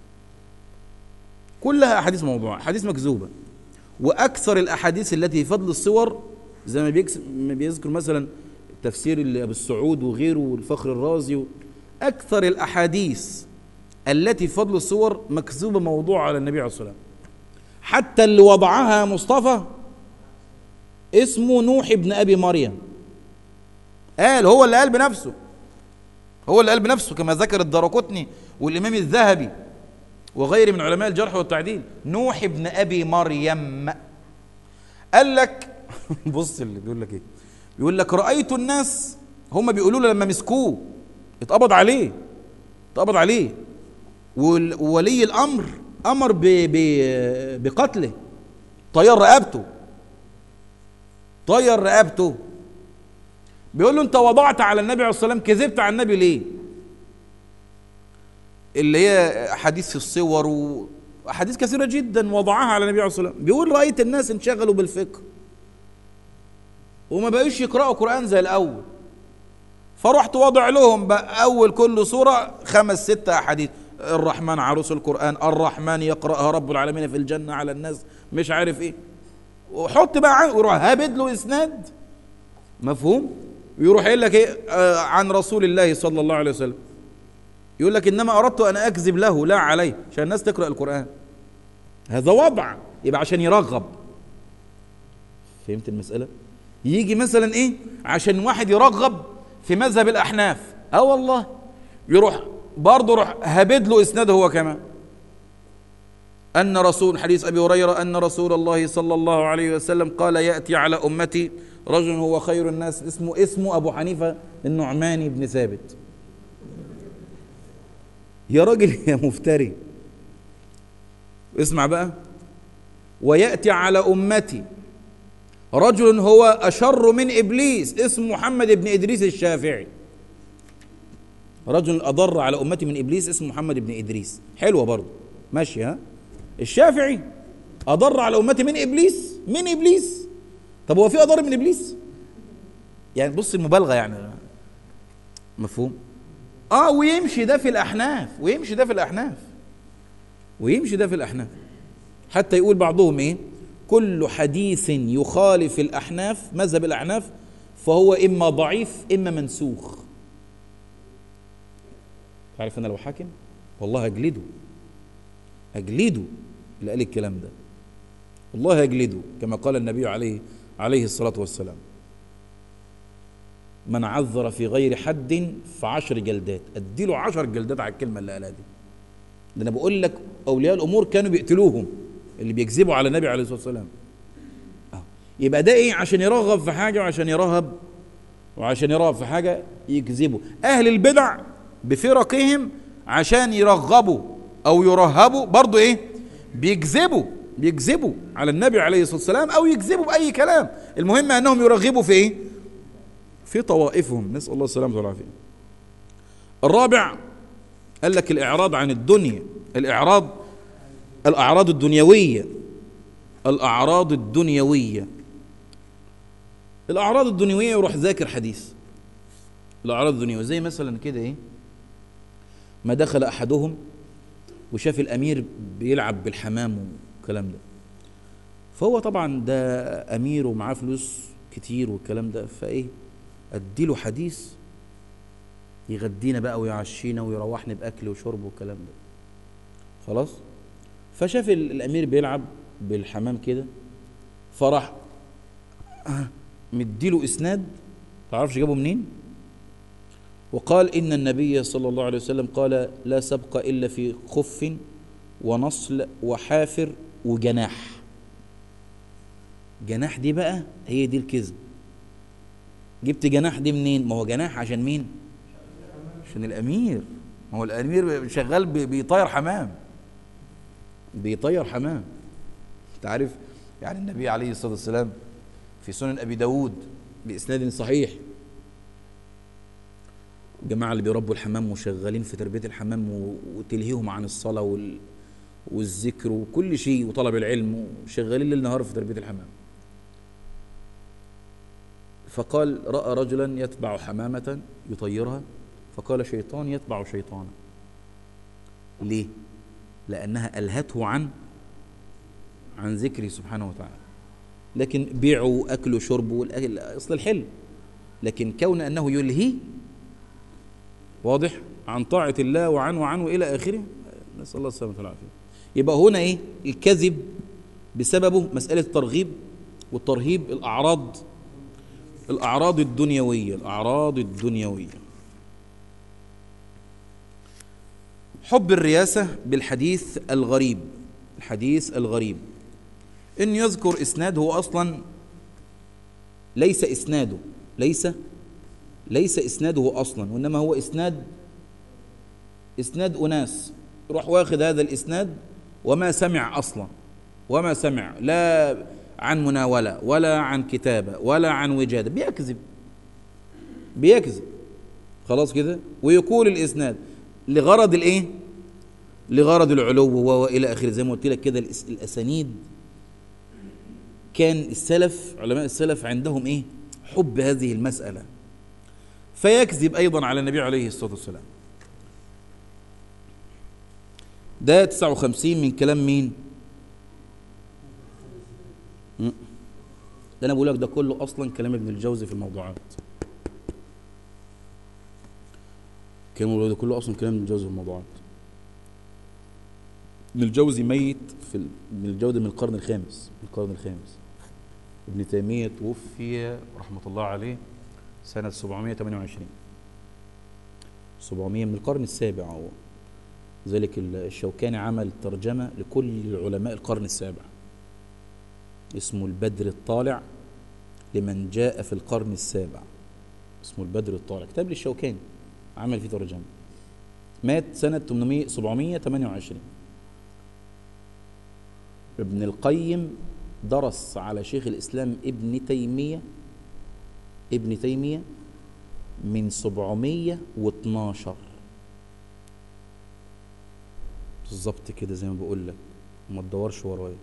كلها احاديث موضوعه احاديث مكذوبه واكثر الاحاديث التي في فضل الصور زي ما بيكس- ما بيذكر مثلا تفسير ال- ابو السعود وغيره والفخر الرازي و- اكثر الاحاديث التي في فضل الصور مكذوبه موضوعه على النبي عليه الصلاه والسلام حتى اللي وضعها مصطفى اسمه نوح ابن ابي مريم قال هو اللي قال بنفسه هو اللي قال بنفسه كما ذكر الدرقطني والامام الذهبي وغيره من علماء الجرح والتعديل نوح ابن ابي مريم قال لك بص اللي بيقول لك ايه بيقول لك رايت الناس هم بيقولوا له لما مسكوه اتقبض عليه اتقبض عليه وال- وولي الامر امر ب ب بقتله طير رقبته طير رقبته بيقول له انت وضعت على النبي عليه الصلاه والسلام كذبت على النبي ليه اللي هي احاديث في الصور واحاديث كثيره جدا وضعها على النبي عليه الصلاه والسلام بيقول رايت الناس انشغلوا بالفقه وما بقوش يقرأوا قرآن زي الأول فرحت واضع لهم بقى أول كل سورة خمس ستة أحاديث الرحمن عروس القرآن الرحمن يقرأها رب العالمين في الجنة على الناس مش عارف إيه وحط بقى عن ويروح هابد له إسناد مفهوم ويروح يقول لك إيه آه عن رسول الله صلى الله عليه وسلم يقول لك إنما أردت أن أكذب له لا عليه عشان الناس تقرأ القرآن هذا وضع يبقى عشان يرغب فهمت المسألة؟ يجي مثلا ايه عشان واحد يرغب في مذهب الاحناف اه والله يروح برضه يروح هبد له اسناده هو كمان ان رسول حديث ابي هريره ان رسول الله صلى الله عليه وسلم قال ياتي على امتي رجل هو خير الناس اسمه اسمه ابو حنيفه النعماني بن ثابت يا راجل يا مفتري اسمع بقى وياتي على امتي رجل هو أشر من إبليس اسمه محمد بن إدريس الشافعي رجل أضر على أمتي من إبليس اسمه محمد بن إدريس حلوة برضه ماشي ها الشافعي أضر على أمتي من إبليس من إبليس طب هو في أضر من إبليس يعني بص المبالغة يعني مفهوم اه ويمشي ده في الأحناف ويمشي ده في الأحناف ويمشي ده في الأحناف حتى يقول بعضهم ايه كل حديث يخالف الأحناف مذهب الأحناف فهو إما ضعيف إما منسوخ تعرف أنا لو حاكم والله أجلده أجلده اللي قال الكلام ده والله أجلده كما قال النبي عليه عليه الصلاة والسلام من عذر في غير حد فعشر جلدات اديله عشر جلدات على الكلمة اللي قالها دي ده أنا بقول لك أولياء الأمور كانوا بيقتلوهم اللي بيكذبوا على النبي عليه الصلاه والسلام آه. يبقى ده ايه عشان يرغب في حاجه وعشان يرهب وعشان يرغب في حاجه يكذبوا اهل البدع بفرقهم عشان يرغبوا او يرهبوا برضه ايه بيكذبوا بيكذبوا على النبي عليه الصلاه والسلام او يكذبوا باي كلام المهم انهم يرغبوا في ايه في طوائفهم نسال الله السلامه والعافيه الرابع قال لك الاعراض عن الدنيا الاعراض الاعراض الدنيويه الاعراض الدنيويه الاعراض الدنيويه يروح ذاكر حديث الاعراض الدنيويه زي مثلا كده ايه ما دخل احدهم وشاف الامير بيلعب بالحمام والكلام ده فهو طبعا ده امير ومعاه فلوس كتير والكلام ده فايه اديله حديث يغدينا بقى ويعشينا ويروحنا باكل وشرب والكلام ده خلاص فشاف ال- الامير بيلعب بالحمام كده فراح مديله اسناد تعرفش جابه منين وقال ان النبي صلى الله عليه وسلم قال لا سبق الا في خف ونصل وحافر وجناح جناح دي بقى هي دي الكذب جبت جناح دي منين ما هو جناح عشان مين عشان الامير ما هو الامير شغال بي- بيطير حمام بيطير حمام انت عارف يعني النبي عليه الصلاه والسلام في سنن ابي داود باسناد صحيح الجماعه اللي بيربوا الحمام وشغالين في تربيه الحمام و- وتلهيهم عن الصلاه وال والذكر وكل شيء وطلب العلم وشغالين ليل نهار في تربيه الحمام فقال راى رجلا يتبع حمامه يطيرها فقال شيطان يتبع شيطانا ليه لانها الهته عن عن ذكره سبحانه وتعالى لكن بيع واكل وشرب والاكل اصل الحل لكن كون انه يلهي واضح عن طاعه الله وعن وعن والى اخره نسال الله السلامه والعافيه يبقى هنا ايه الكذب بسببه مساله الترغيب والترهيب الاعراض الاعراض الدنيويه الاعراض الدنيويه حب الرياسه بالحديث الغريب الحديث الغريب ان يذكر اسناد هو اصلا ليس اسناده ليس ليس اسناده اصلا وانما هو اسناد اسناد اناس يروح واخد هذا الاسناد وما سمع اصلا وما سمع لا عن مناوله ولا عن كتابه ولا عن وجاده بيكذب بيكذب خلاص كده ويقول الاسناد لغرض الايه لغرض العلو والى اخره زي ما قلت لك كده الأس- الاسانيد كان السلف علماء السلف عندهم ايه حب هذه المساله فيكذب ايضا على النبي عليه الصلاه والسلام ده 59 من كلام مين م. ده انا بقول لك ده كله اصلا كلام ابن الجوزي في الموضوعات كلام ده كله اصلا كلام ابن الجوزي في الموضوعات ابن الجوزي ميت في ال- ابن الجوزي من القرن الخامس من القرن الخامس ابن تيمية توفي رحمة الله عليه سنة 728 700 من القرن السابع هو ذلك ال- الشوكاني عمل ترجمة لكل علماء القرن السابع اسمه البدر الطالع لمن جاء في القرن السابع اسمه البدر الطالع كتاب للشوكاني عمل فيه ترجمة مات سنة 800 728 ابن القيم درس على شيخ الإسلام ابن تيمية ابن تيمية من 712 بالظبط كده زي ما بقول لك ما تدورش ورايا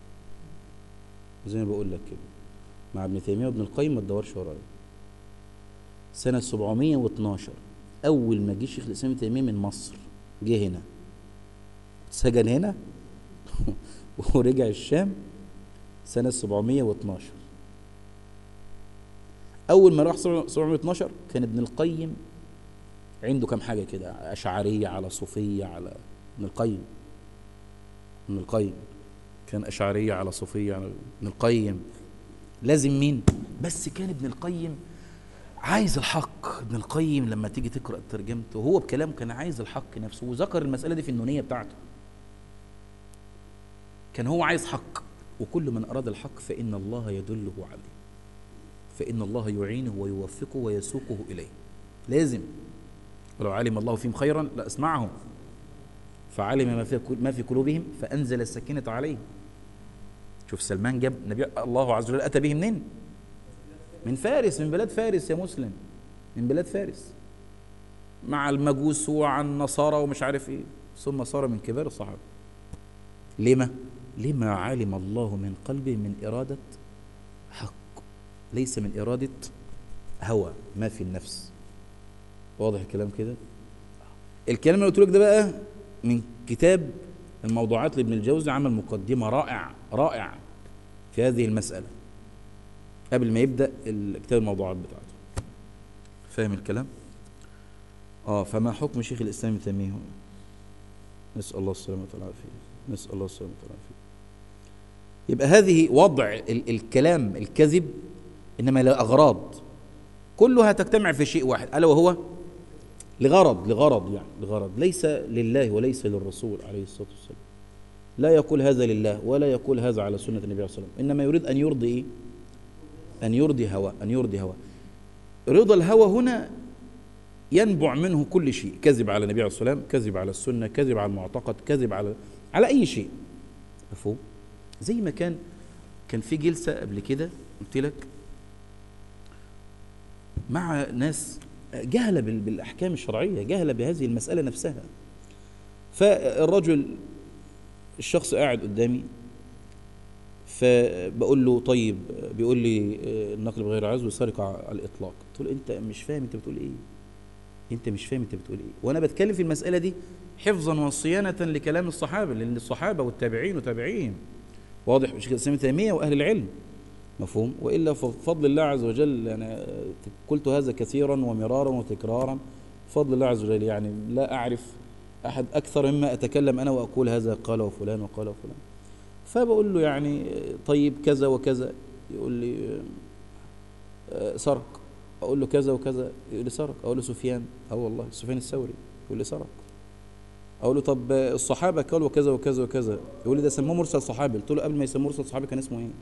زي ما بقول لك كده مع ابن تيمية وابن القيم ما تدورش ورايا سنة 712 أول ما جه شيخ الإسلام ابن تيمية من مصر جه هنا سجن هنا ورجع الشام سنة 712 أول ما راح 712 كان ابن القيم عنده كام حاجة كده أشعرية على صوفية على ابن القيم ابن القيم كان أشعرية على صوفية على ابن القيم لازم مين بس كان ابن القيم عايز الحق ابن القيم لما تيجي تقرأ ترجمته هو بكلامه كان عايز الحق نفسه وذكر المسألة دي في النونية بتاعته كان هو عايز حق وكل من أراد الحق فإن الله يدله عليه فإن الله يعينه ويوفقه ويسوقه إليه لازم ولو علم الله فيهم خيرا لأسمعهم فعلم ما في ما في قلوبهم فأنزل السكينة عليهم شوف سلمان جاب نبي الله عز وجل أتى به منين؟ من فارس من بلاد فارس يا مسلم من بلاد فارس مع المجوس ومع النصارى ومش عارف ايه ثم صار من كبار الصحابه لما لما علم الله من قلبه من إرادة حق ليس من إرادة هوى ما في النفس واضح الكلام كده الكلام اللي قلت لك ده بقى من كتاب الموضوعات لابن الجوزي عمل مقدمة رائع رائع في هذه المسألة قبل ما يبدأ كتاب الموضوعات بتاعته فاهم الكلام؟ اه فما حكم شيخ الإسلام ابن تيمية نسأل الله السلامة والعافية نسأل الله السلامة والعافية يبقى هذه وضع ال الكلام الكذب إنما لأغراض كلها تجتمع في شيء واحد ألا وهو لغرض لغرض يعني لغرض ليس لله وليس للرسول عليه الصلاة والسلام لا يقول هذا لله ولا يقول هذا على سنة النبي صلى الله عليه وسلم إنما يريد أن يرضي إيه؟ أن يرضي هوى أن يرضي هوى رضا الهوى هنا ينبع منه كل شيء كذب على النبي عليه الصلاة والسلام كذب على السنة كذب على المعتقد كذب على على أي شيء مفهوم زي ما كان كان في جلسة قبل كده قلت لك مع ناس جهلة بالأحكام الشرعية جهلة بهذه المسألة نفسها فالرجل الشخص قاعد قدامي فبقول له طيب بيقول لي النقل بغير عزو سرقة على الإطلاق قلت له أنت مش فاهم أنت بتقول إيه أنت مش فاهم أنت بتقول إيه وأنا بتكلم في المسألة دي حفظا وصيانة لكلام الصحابة لأن الصحابة والتابعين وتابعين واضح شيخ الإسلام تيمية وأهل العلم مفهوم وإلا فضل الله عز وجل يعني قلت هذا كثيرا ومرارا وتكرارا فضل الله عز وجل يعني لا أعرف أحد أكثر مما أتكلم أنا وأقول هذا قال وفلان وقال وفلان فبقول له يعني طيب كذا وكذا يقول لي سرق أقول له كذا وكذا يقول لي سرق أقول له سفيان أه والله سفيان الثوري يقول لي سرق اقول له طب الصحابه قالوا كذا وكذا وكذا يقول لي ده سموه مرسل صحابي قلت له قبل ما يسموه مرسل صحابي كان اسمه ايه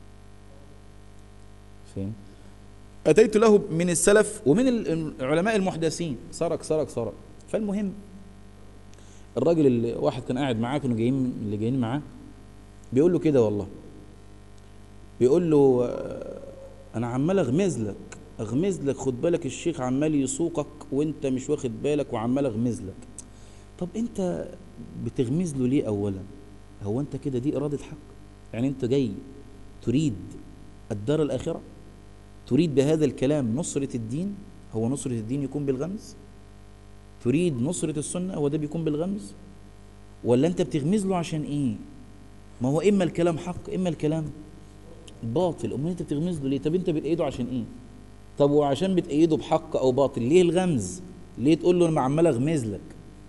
فين اتيت له من السلف ومن العلماء المحدثين سرق سرق سرق فالمهم الراجل اللي واحد كان قاعد معاه كانوا جايين اللي جايين معاه بيقول له كده والله بيقول له انا عمال اغمز لك اغمز لك خد بالك الشيخ عمال يسوقك وانت مش واخد بالك وعمال اغمز لك طب انت بتغمز له ليه اولا هو انت كده دي اراده حق يعني انت جاي تريد الدار الاخره تريد بهذا الكلام نصره الدين هو نصره الدين يكون بالغمز تريد نصره السنه هو ده بيكون بالغمز ولا انت بتغمز له عشان ايه ما هو اما الكلام حق اما الكلام باطل امال انت بتغمز له ليه طب انت بتأيده عشان ايه طب وعشان بتأيده بحق او باطل ليه الغمز ليه تقول له انا عمال اغمز لك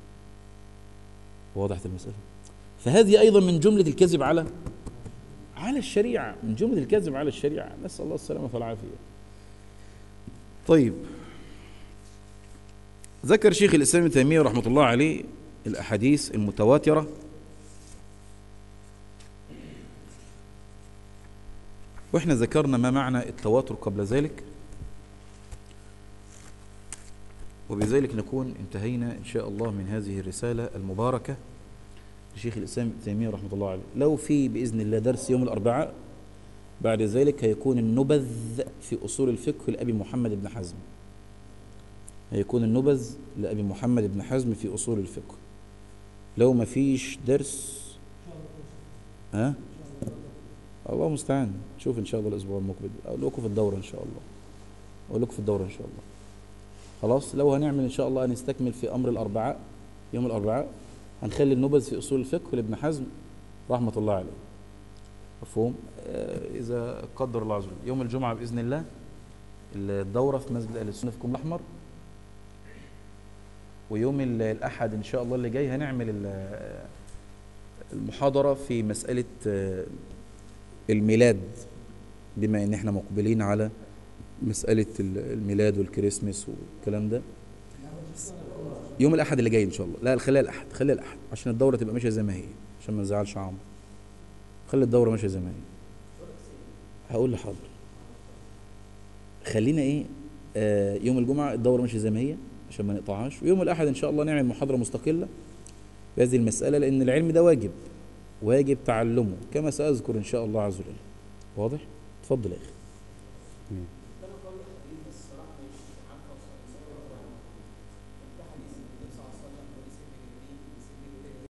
وضحت المسألة فهذه أيضا من جملة الكذب على على الشريعة من جملة الكذب على الشريعة نسأل الله السلامة والعافية طيب ذكر شيخ الإسلام ابن تيمية رحمة الله عليه الأحاديث المتواترة وإحنا ذكرنا ما معنى التواتر قبل ذلك وبذلك نكون انتهينا إن شاء الله من هذه الرسالة المباركة لشيخ الإسلام ابن تيمية رحمة الله عليه لو في بإذن الله درس يوم الأربعاء بعد ذلك هيكون النبذ في أصول الفقه لأبي محمد بن حزم هيكون النبذ لأبي محمد بن حزم في أصول الفقه لو ما فيش درس ها الله المستعان شوف إن شاء الله الأسبوع المقبل أقول لكم في الدورة إن شاء الله أقول لكم في الدورة إن شاء الله خلاص لو هنعمل ان شاء الله هنستكمل في امر الاربعاء يوم الاربعاء هنخلي النبذ في اصول الفقه لابن حزم رحمه الله عليه مفهوم آه اذا قدر الله عز وجل يوم الجمعه باذن الله الدوره في مسجد اهل السنه في كوم الاحمر ويوم الاحد ان شاء الله اللي جاي هنعمل المحاضره في مساله الميلاد بما ان احنا مقبلين على مسألة الميلاد والكريسماس والكلام ده يوم الأحد اللي جاي إن شاء الله لا خليها الأحد خليها الأحد عشان الدورة تبقى ماشية زي ما هي عشان ما نزعلش عمرو خلي الدورة ماشية زي ما هي هقول لحاضر خلينا ايه آه يوم الجمعة الدورة ماشية زي ما هي عشان ما نقطعهاش ويوم الأحد إن شاء الله نعمل محاضرة مستقلة بهذه المسألة لأن العلم ده واجب واجب تعلمه كما سأذكر إن شاء الله عز وجل واضح؟ اتفضل يا أخي مم.